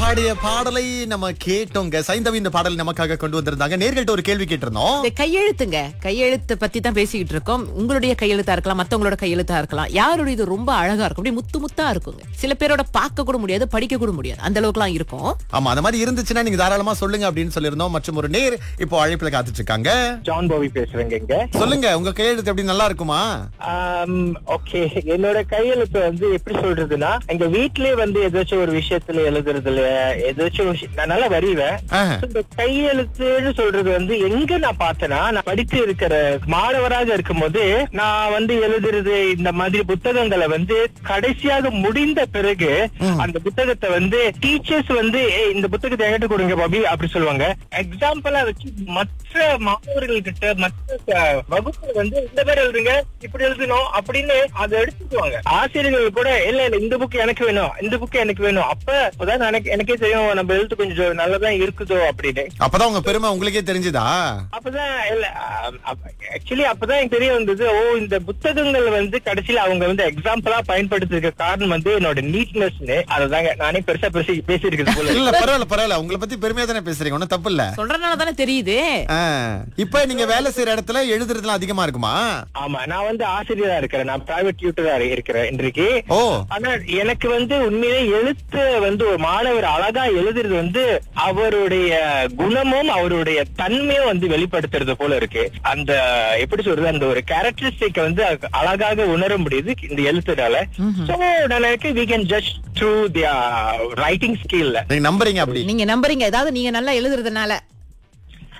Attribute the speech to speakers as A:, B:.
A: பாடிய பாடலை நம்ம கேட்டோங்க சைந்தவி இந்த பாடலை நமக்காக கொண்டு வந்திருந்தாங்க நேர்கள்ட்ட ஒரு கேள்வி கேட்டிருந்தோம்
B: இந்த கையெழுத்துங்க கையெழுத்து பத்தி தான் பேசிக்கிட்டு இருக்கோம் உங்களுடைய கையெழுத்தா இருக்கலாம் மத்தவங்களோட கையெழுத்தா இருக்கலாம் யாருடைய இது ரொம்ப அழகா இருக்கும் அப்படியே முத்து முத்தா இருக்குங்க சில பேரோட பார்க்க கூட முடியாது படிக்க கூட முடியாது அந்த அளவுக்குலாம் இருக்கும்
A: ஆமா அந்த மாதிரி இருந்துச்சுன்னா நீங்க தாராளமா சொல்லுங்க அப்படின்னு சொல்லியிருந்தோம் மற்றும் ஒரு நேர் இப்போ அழைப்புல காத்துட்டு இருக்காங்க
C: ஜான் பாவி பேசுறேங்க இங்க
A: சொல்லுங்க உங்க கையெழுத்து எப்படி நல்லா இருக்குமா
C: ஓகே என்னோட கையெழுத்து வந்து எப்படி சொல்றதுன்னா எங்க வீட்லயே வந்து ஏதாச்சும் ஒரு விஷயத்துல எழுதுறதுல ஏதாச்சும் ஒரு விஷயம் நான் நல்லா வரிவேன்
A: ஆஹ்.
C: இந்த கையெழுத்துன்னு சொல்றது வந்து எங்க நான் பார்த்தேன்னா நான் படித்து இருக்கிற மாணவராக இருக்கும்போது நான் வந்து எழுதுறது இந்த மாதிரி புத்தகங்களை வந்து கடைசியாக முடிந்த பிறகு அந்த புத்தகத்தை வந்து டீச்சர்ஸ் வந்து "ஏய், இந்த புத்தகத்தை என்கிட்ட கொடுங்க பாபி அப்படி சொல்லுவாங்க எக்ஸாம்பிளா வச்சு மற்ற மாணவர்கள் கிட்ட மற்ற அஹ், வகுப்புல வந்து இந்த பேர் எழுதுங்க இப்படி எழுதணும் அப்படின்னு அதை எடுத்துக்குவாங்க ஆசிரியர்கள் கூட இல்ல இல்ல இந்த புக் எனக்கு வேணும் இந்த புக் எனக்கு வேணும் அப்ப அப்பதான் எனக்கு எனக்கே தெரியும் நம்ம எழுத்து கொஞ்சம் நல்லதான் இருக்குதோ அப்படின்னு
A: அப்பதான் உங்க பெருமை உங்களுக்கே தெரிஞ்சுதா
C: அப்பதான் இல்ல ஆக்சுவலி அப்பதான் எனக்கு தெரிய வந்தது ஓ இந்த புத்தகங்கள் வந்து கடைசியில அவங்க வந்து எக்ஸாம்பிளா பயன்படுத்திருக்க காரணம் வந்து என்னோட நீட்னஸ் அததாங்க நானே பெருசா பெருசா பேசியிருக்கிறது போல
A: இல்ல பரவாயில்ல பரவாயில்ல உங்களை பத்தி பெருமையா தானே பேசுறீங்க ஒண்ணும் தப்பு இல்ல
B: சொல்றதுனால தானே தெரியுது
A: ஆஹ். இப்ப நீங்க வேலை செய்யற இடத்துல எழுதுறதுலாம் அதிகமா இருக்குமா
C: ஆமா நான் வந்து ஆசிரியரா இருக்கிறேன் நான் பிரைவேட் டியூட்டரா இருக்கிறேன் இன்றைக்கு
A: ஓ
C: ஆனா எனக்கு வந்து உண்மையிலே எழுத்து வந்து ஒரு மாணவர் அழகா எழுதுறது வந்து அவருடைய குணமும் அவருடைய தன்மையும் வந்து வெளிப்படுத்துறது போல இருக்கு அந்த எப்படி சொல்றது அந்த ஒரு கேரக்டரிஸ்டிக் வந்து அ- அழகாக உணர முடியுது இந்த எழுத்துனால சோ நான் நினைக்கிறேன் we can just through the writing skill
A: நீங்க நம்புறீங்க அப்படி
B: நீங்க நம்புறீங்க ஏதாவது நீங்க நல்லா எழுதுறதுனால